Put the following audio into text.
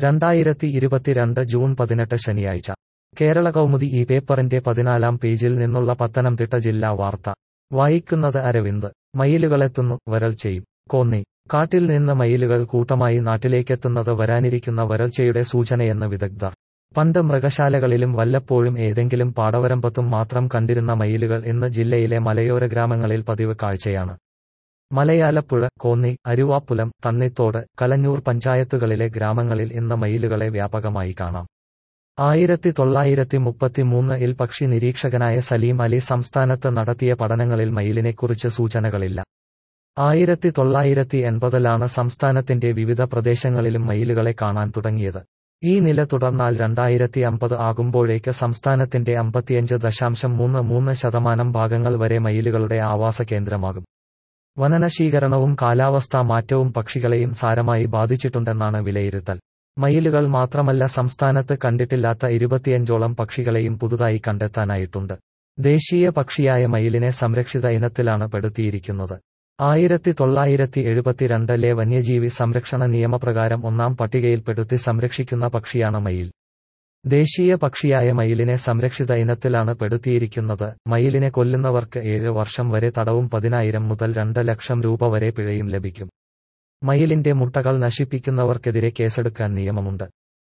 രണ്ടായിരത്തി ഇരുപത്തിരണ്ട് ജൂൺ പതിനെട്ട് ശനിയാഴ്ച കേരള കൗമുദി ഈ പേപ്പറിന്റെ പതിനാലാം പേജിൽ നിന്നുള്ള പത്തനംതിട്ട ജില്ലാ വാർത്ത വായിക്കുന്നത് അരവിന്ദ് മയിലുകളെത്തുന്നു വരൾച്ചയും കോന്നി കാട്ടിൽ നിന്ന് മയിലുകൾ കൂട്ടമായി നാട്ടിലേക്കെത്തുന്നത് വരാനിരിക്കുന്ന വരൾച്ചയുടെ സൂചനയെന്ന് വിദഗ്ധർ പണ്ട് മൃഗശാലകളിലും വല്ലപ്പോഴും ഏതെങ്കിലും പാടവരമ്പത്തും മാത്രം കണ്ടിരുന്ന മയിലുകൾ ഇന്ന് ജില്ലയിലെ മലയോര ഗ്രാമങ്ങളിൽ പതിവ് കാഴ്ചയാണ് മലയാലപ്പുഴ കോന്നി അരുവാപ്പുലം തണ്ണിത്തോട് കലഞ്ഞൂർ പഞ്ചായത്തുകളിലെ ഗ്രാമങ്ങളിൽ ഇന്ന് മയിലുകളെ വ്യാപകമായി കാണാം ആയിരത്തി തൊള്ളായിരത്തി മുപ്പത്തിമൂന്നിൽ പക്ഷി നിരീക്ഷകനായ സലീം അലി സംസ്ഥാനത്ത് നടത്തിയ പഠനങ്ങളിൽ മയിലിനെക്കുറിച്ച് സൂചനകളില്ല ആയിരത്തി തൊള്ളായിരത്തി എൺപതിലാണ് സംസ്ഥാനത്തിന്റെ വിവിധ പ്രദേശങ്ങളിലും മയിലുകളെ കാണാൻ തുടങ്ങിയത് ഈ നില തുടർന്നാൽ രണ്ടായിരത്തി അമ്പത് ആകുമ്പോഴേക്ക് സംസ്ഥാനത്തിന്റെ അമ്പത്തിയഞ്ച് ദശാംശം മൂന്ന് മൂന്ന് ശതമാനം ഭാഗങ്ങൾ വരെ മയിലുകളുടെ ആവാസ കേന്ദ്രമാകും വനനശീകരണവും കാലാവസ്ഥാ മാറ്റവും പക്ഷികളെയും സാരമായി ബാധിച്ചിട്ടുണ്ടെന്നാണ് വിലയിരുത്തൽ മയിലുകൾ മാത്രമല്ല സംസ്ഥാനത്ത് കണ്ടിട്ടില്ലാത്ത ഇരുപത്തിയഞ്ചോളം പക്ഷികളെയും പുതുതായി കണ്ടെത്താനായിട്ടുണ്ട് ദേശീയ പക്ഷിയായ മയിലിനെ സംരക്ഷിത ഇനത്തിലാണ് പെടുത്തിയിരിക്കുന്നത് ആയിരത്തി തൊള്ളായിരത്തി എഴുപത്തിരണ്ടിലെ വന്യജീവി സംരക്ഷണ നിയമപ്രകാരം ഒന്നാം പട്ടികയിൽപ്പെടുത്തി സംരക്ഷിക്കുന്ന പക്ഷിയാണ് മയിൽ ദേശീയ പക്ഷിയായ മയിലിനെ സംരക്ഷിത ഇനത്തിലാണ് പെടുത്തിയിരിക്കുന്നത് മയിലിനെ കൊല്ലുന്നവർക്ക് ഏഴ് വർഷം വരെ തടവും പതിനായിരം മുതൽ രണ്ട് ലക്ഷം രൂപ വരെ പിഴയും ലഭിക്കും മയിലിന്റെ മുട്ടകൾ നശിപ്പിക്കുന്നവർക്കെതിരെ കേസെടുക്കാൻ നിയമമുണ്ട്